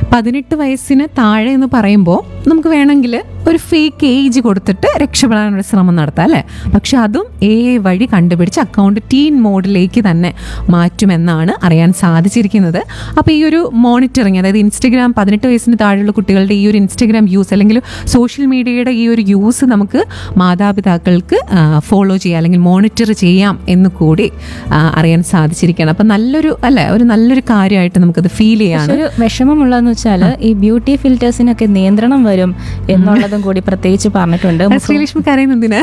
പതിനെട്ട് വയസ്സിന് താഴെ എന്ന് പറയുമ്പോൾ നമുക്ക് വേണമെങ്കിൽ ഒരു ഫേക്ക് ഏജ് കൊടുത്തിട്ട് രക്ഷപ്പെടാനുള്ള ശ്രമം നടത്താം അല്ലേ പക്ഷെ അതും എ വഴി കണ്ടുപിടിച്ച് അക്കൗണ്ട് ടീൻ മോഡിലേക്ക് തന്നെ മാറ്റുമെന്നാണ് അറിയാൻ സാധിച്ചിരിക്കുന്നത് അപ്പോൾ ഈ ഒരു മോണിറ്ററിങ് അതായത് ഇൻസ്റ്റഗ്രാം പതിനെട്ട് വയസ്സിന് താഴെയുള്ള കുട്ടികളുടെ ഈ ഒരു ഇൻസ്റ്റഗ്രാം യൂസ് അല്ലെങ്കിൽ സോഷ്യൽ മീഡിയയുടെ ഈ ഒരു യൂസ് നമുക്ക് മാതാപിതാക്കൾക്ക് ഫോളോ ചെയ്യാം അല്ലെങ്കിൽ മോണിറ്റർ ചെയ്യാം എന്ന് കൂടി ആ, അറിയാൻ സാധിച്ചിരിക്കുകയാണ് അപ്പം നല്ലൊരു അല്ലേ ഒരു നല്ലൊരു കാര്യമായിട്ട് നമുക്കത് ഫീൽ ചെയ്യാണ് പക്ഷെ ഒരു വിഷമമുള്ളതെന്ന് വെച്ചാൽ ഈ ബ്യൂട്ടി ഫിൽറ്റേഴ്സിനൊക്കെ നിയന്ത്രണം വരും എന്നുള്ളതും കൂടി പ്രത്യേകിച്ച് പറഞ്ഞിട്ടുണ്ട് ശ്രീലക്ഷ്മി കരയുന്നതിന്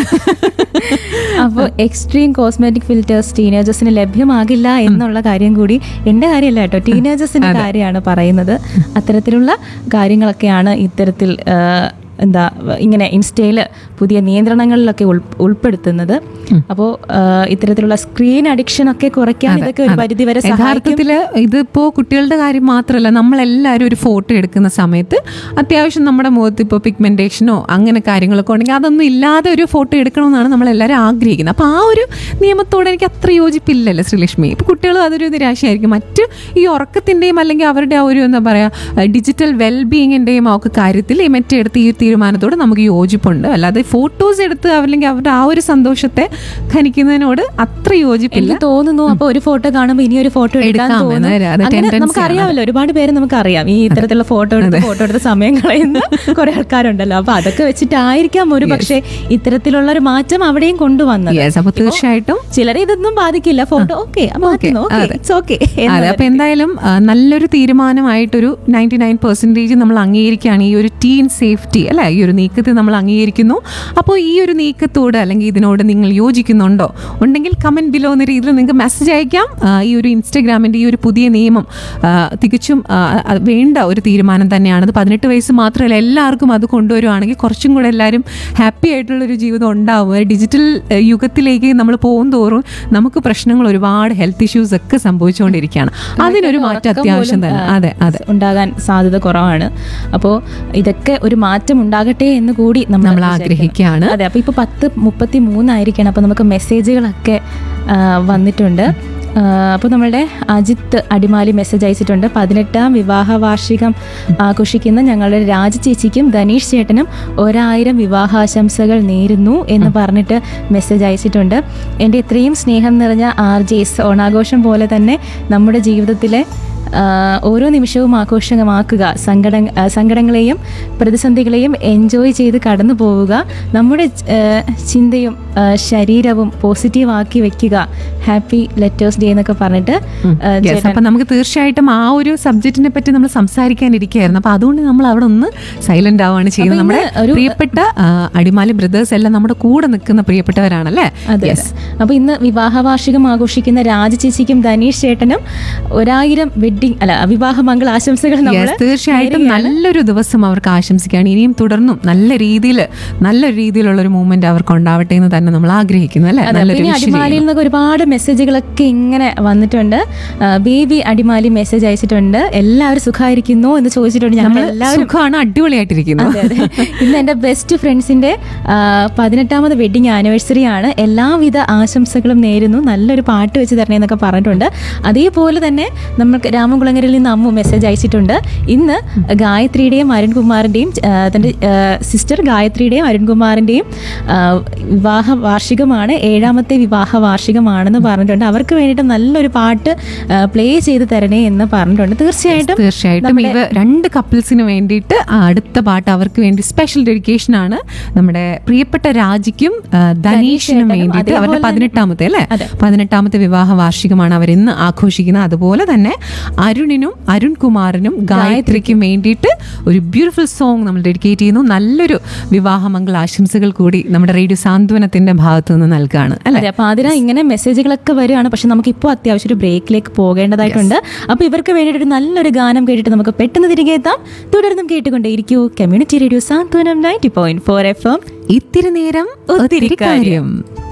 അപ്പോൾ എക്സ്ട്രീം കോസ്മെറ്റിക് ഫിൽറ്റേഴ്സ് ടീനേജേഴ്സിന് ലഭ്യമാകില്ല എന്നുള്ള കാര്യം കൂടി എൻ്റെ കാര്യമല്ല കേട്ടോ ടീനേജേഴ്സിന്റെ കാര്യമാണ് പറയുന്നത് അത്തരത്തിലുള്ള കാര്യങ്ങളൊക്കെയാണ് ഇത്തരത്തിൽ ആ, എന്താ ഇങ്ങനെ ഇൻസ്റ്റയിൽ പുതിയ നിയന്ത്രണങ്ങളിലൊക്കെ ഉൾ ഉൾപ്പെടുത്തുന്നത് അപ്പോൾ ഇത്തരത്തിലുള്ള സ്ക്രീൻ അഡിക്ഷൻ ഒക്കെ കുറയ്ക്കാൻ ഇതൊക്കെ ഒരു പരിധി വരെ സഹായിക്കും യഥാർത്ഥത്തിൽ ഇതിപ്പോ കുട്ടികളുടെ കാര്യം മാത്രമല്ല നമ്മളെല്ലാവരും ഒരു ഫോട്ടോ എടുക്കുന്ന സമയത്ത് അത്യാവശ്യം നമ്മുടെ മുഖത്ത് ഇപ്പോൾ പിഗ്മെന്റേഷനോ അങ്ങനെ കാര്യങ്ങളൊക്കെ ഉണ്ടെങ്കിൽ അതൊന്നും ഇല്ലാതെ ഒരു ഫോട്ടോ എടുക്കണമെന്നാണ് നമ്മളെല്ലാവരും ആഗ്രഹിക്കുന്നത് അപ്പോൾ ആ ഒരു നിയമത്തോട് എനിക്ക് അത്ര യോജിപ്പില്ലല്ലോ ശ്രീലക്ഷ്മി ഇപ്പോൾ കുട്ടികളും അതൊരു നിരാശയായിരിക്കും മറ്റ് ഈ ഉറക്കത്തിൻ്റെയും അല്ലെങ്കിൽ അവരുടെ ആ ഒരു എന്താ പറയുക ഡിജിറ്റൽ വെൽബീയിങ്ങിൻ്റെയും ഒക്കെ കാര്യത്തിൽ ഈ മറ്റേ എടുത്ത് ഈ തീരുമാനത്തോട് നമുക്ക് യോജിപ്പുണ്ട് അല്ലാതെ ഫോട്ടോസ് എടുത്ത് അല്ലെങ്കിൽ അവരുടെ ആ ഒരു സന്തോഷത്തെ ഖനിക്കുന്നതിനോട് അത്ര യോജിപ്പില്ല എനിക്ക് തോന്നുന്നു അപ്പൊ ഒരു ഫോട്ടോ കാണുമ്പോൾ ഇനി ഒരു ഫോട്ടോ എടുക്കാൻ എടുക്കാം തോന്നുന്നു എന്ന് അത് അങ്ങനെ tendency നമുക്ക് അറിയാമല്ലോ ഒരുപാട് പേര് നമുക്ക് അറിയാം ഈ ഇത്തരത്തിലുള്ള ഫോട്ടോ എടുത്ത് ഫോട്ടോ എടുത്ത് സമയം കളയുന്ന കുറെ ആൾക്കാരുണ്ടല്ലോ അപ്പൊ അതൊക്കെ വെച്ചിട്ടായിരിക്കാം ഒരു പക്ഷേ ഇത്തരത്തിലുള്ള ഒരു മാറ്റം അവിടെയും കൊണ്ടുവന്നത് യെസ് അപ്പോൾ തീർച്ചയായിട്ടും ചിലരെ ഇതൊന്നും ബാധിക്കില്ല ഫോട്ടോ ഓക്കെ മാറ്റുന്നു ഓക്കെ ഇറ്റ്സ് ഓക്കെ അതെ അപ്പൊ എന്തായാലും ആ, നല്ലൊരു തീരുമാനമായിട്ടൊരു നയൻറ്റി നയൻ പെർസെൻറ്റേജ് നമ്മൾ അംഗീകരിക്കുകയാണ് ഈ ഒരു ടീൻ സേഫ്റ്റി അല്ലെ ഈ ഒരു നീക്കത്തെ നമ്മൾ അംഗീകരിക്കുന്നു അപ്പോൾ ഈ ഒരു നീക്കത്തോട് അല്ലെങ്കിൽ ഇതിനോട് നിങ്ങൾ യോജിക്കുന്നുണ്ടോ ഉണ്ടെങ്കിൽ കമന്റ് ബിലോ എന്ന രീതിയിൽ നിങ്ങൾക്ക് മെസ്സേജ് അയക്കാം ആ, ഈ ഒരു ഇൻസ്റ്റഗ്രാമിന്റെ ഈ ഒരു പുതിയ നിയമം ആ, തികച്ചും ആ, അത് വേണ്ട ഒരു തീരുമാനം തന്നെയാണ് അത് പതിനെട്ട് വയസ്സ് മാത്രമല്ല എല്ലാവർക്കും അത് കൊണ്ടുവരുവാണെങ്കിൽ കുറച്ചും കൂടെ എല്ലാവരും ഹാപ്പി ആയിട്ടുള്ളൊരു ജീവിതം ഉണ്ടാവും ഒരു ഡിജിറ്റൽ ഏഹ്, യുഗത്തിലേക്ക് നമ്മൾ പോകും തോറും നമുക്ക് പ്രശ്നങ്ങൾ ഒരുപാട് ഹെൽത്ത് ഇഷ്യൂസ് ഒക്കെ സംഭവിച്ചുകൊണ്ടിരിക്കുകയാണ് അതിനൊരു മാറ്റം അത്യാവശ്യം തന്നെ അതെ അതെ ഉണ്ടാകാൻ സാധ്യത കുറവാണ് അപ്പോൾ ഇതൊക്കെ ഒരു മാറ്റം ഉണ്ടാകട്ടെ എന്ന് കൂടി നമ്മൾ നമ്മൾ വിചാരിക്കണം. ആഗ്രഹിക്കുകയാണ് അതെ അപ്പോൾ ഇപ്പോൾ പത്ത് മുപ്പത്തി മൂന്നായിരിക്കണം അപ്പോൾ നമുക്ക് മെസ്സേജുകളൊക്കെ ആ, വന്നിട്ടുണ്ട് അപ്പോൾ നമ്മളുടെ അജിത്ത് അടിമാലി മെസ്സേജ് അയച്ചിട്ടുണ്ട് പതിനെട്ടാം വിവാഹ വാർഷികം ആഘോഷിക്കുന്ന ഞങ്ങളുടെ രാജ ചേച്ചിക്കും ധനീഷ് ചേട്ടനും ഒരായിരം വിവാഹാശംസകൾ നേരുന്നു എന്ന് പറഞ്ഞിട്ട് മെസ്സേജ് അയച്ചിട്ടുണ്ട് എൻ്റെ ഇത്രയും സ്നേഹം നിറഞ്ഞ ആർ ജെസ് ഓണാഘോഷം പോലെ തന്നെ നമ്മുടെ ജീവിതത്തിലെ ആ, ഓരോ നിമിഷവും ആഘോഷമാക്കുക സങ്കട ആ, സങ്കടങ്ങളെയും പ്രതിസന്ധികളെയും എൻജോയ് ചെയ്ത് കടന്നു പോവുക നമ്മുടെ ആ, ചിന്തയും ആ, ശരീരവും പോസിറ്റീവ് ആക്കി വെക്കുക ഹാപ്പി ലെറ്റേഴ്സ് ഡേ എന്നൊക്കെ പറഞ്ഞിട്ട് ആ, യെസ് ചേട്ടൻ അപ്പൊ നമുക്ക് തീർച്ചയായിട്ടും ആ ഒരു സബ്ജക്റ്റിനെ പറ്റി നമ്മൾ സംസാരിക്കാനിരിക്കുകയായിരുന്നു അപ്പൊ അതുകൊണ്ട് നമ്മൾ അവിടെ ഒന്ന് സൈലന്റ് ആവുകയാണ് ചെയ്യുന്നത് അപ്പൊ നമ്മുടെ ഇന്ന് ഒരു- പ്രിയപ്പെട്ട ആ, അടിമാലി ബ്രദേഴ്സ് എല്ലാം നമ്മുടെ കൂടെ നിൽക്കുന്ന പ്രിയപ്പെട്ടവരാണല്ലേ അതെ യെസ് അപ്പൊ ഇന്ന് വിവാഹ വാർഷികം ആഘോഷിക്കുന്ന രാജ ചേച്ചിക്കും ധനീഷ് ചേട്ടനും ഒരായിരം വെഡിങ് അല്ല വിവാഹ മംഗള ആശംസകൾ നമ്മൾ യെസ് തീർച്ചയായിട്ടും നല്ലൊരു ദിവസം അവർക്ക് ആശംസിക്കുകയാണ് ഇനിയും തുടർന്നും നല്ല രീതിയിൽ നല്ലൊരു രീതിയിലുള്ള ഒരു മൂവ്മെന്റ് അവർക്ക് ഉണ്ടാവട്ടെ എന്ന് തന്നെ നമ്മൾ ആഗ്രഹിക്കുന്നു അല്ലെ അതെ, നല്ലൊരു പിന്നെ wish അടിമാലിയിൽ ചെയ്യുന്നു. നിന്നൊക്കെ ഒരുപാട് മെസ്സേജുകളൊക്കെ ഇങ്ങനെ വന്നിട്ടുണ്ട് ആ, ബേബി അടിമാലി മെസ്സേജ് അയച്ചിട്ടുണ്ട് എല്ലാവരും സുഖമായിരിക്കുന്നു എന്ന് ചോദിച്ചിട്ടുണ്ട് ഞങ്ങൾ നമ്മൾ എല്ലാവരും സുഖമാണ് അടിപൊളിയായിട്ടിരിക്കുന്നു അതെ അതെ ഇന്ന് എൻ്റെ ബെസ്റ്റ് ഫ്രണ്ട്സിന്റെ ആ, പതിനെട്ടാമത് വെഡിങ് ആനിവേഴ്സറി ആണ് എല്ലാവിധ ആശംസകളും നേരുന്നു നല്ലൊരു പാട്ട് വെച്ച് തരണേ എന്നൊക്കെ പറഞ്ഞിട്ടുണ്ട് അതേപോലെ തന്നെ നമുക്ക് രാമകുളങ്ങരയിൽ നിന്ന് അമ്മു മെസ്സേജ് അയച്ചിട്ടുണ്ട് ഇന്ന് ഗായത്രിയുടെയും അരുൺകുമാറിൻ്റെയും തൻ്റെ സിസ്റ്റർ ഗായത്രിയുടെയും അരുൺകുമാറിൻ്റെയും ആ, വിവാഹ വാർഷികമാണ് ഏഴാമത്തെ വിവാഹ വാർഷികമാണെന്ന് പറഞ്ഞിട്ടുണ്ട് അവർക്ക് വേണ്ടിയിട്ട് നല്ലൊരു പാട്ട് പ്ലേ ചെയ്ത് തരണേ എന്ന് പറഞ്ഞിട്ടുണ്ട് തീർച്ചയായിട്ടും തീർച്ചയായിട്ടും ഇവ രണ്ട് കപ്പിൾസിന് വേണ്ടിയിട്ട് ആ അടുത്ത പാട്ട് അവർക്ക് വേണ്ടി സ്പെഷ്യൽ ഡെഡിക്കേഷൻ ആണ് നമ്മുടെ പ്രിയപ്പെട്ട രാജിക്കും ആ, ധനീഷിനും ചേട്ടനും വേണ്ടിയിട്ട് അതേപോലെ അവരുടെ തന്നെ- പതിനെട്ടാമത്തെ അല്ലേ അതെ. പതിനെട്ടാമത്തെ വിവാഹ വാർഷികമാണ് അവർ ഇന്ന് ആഘോഷിക്കുന്നത് അതുപോലെ തന്നെ അരുണിനും അരുൺ കുമാറിനും ഗായത്രിക്കും വേണ്ടിയിട്ട് ഒരു ബ്യൂട്ടിഫുൾ സോങ് നമ്മൾ ഡെഡിക്കേറ്റ് ചെയ്യുന്നു നല്ലൊരു വിവാഹമംഗള ആശംസകൾ കൂടി നമ്മുടെ റേഡിയോ സാന്ത്വനത്തിന്റെ ഭാഗത്തു നിന്ന് നൽകുകയാണ് അല്ലെ അതെ അപ്പൊ അതിനാ ഇങ്ങനെ മെസ്സേജുകളൊക്കെ വരികയാണ് പക്ഷെ നമുക്ക് ഇപ്പോൾ അത്യാവശ്യം ഒരു ബ്രേക്കിലേക്ക് പോകേണ്ടതായിട്ടുണ്ട് അപ്പൊ ഇവർക്ക് വേണ്ടിയിട്ട് ഒരു നല്ലൊരു ഗാനം കേട്ടിട്ട് നമുക്ക് പെട്ടെന്ന് തിരികെ എത്താം തുടർന്നും കേട്ടുകൊണ്ടേയിരിക്കൂ community radio Santhwanam ninety point four F M ഇത്തിരി നേരം ഒത്തിരി കാര്യം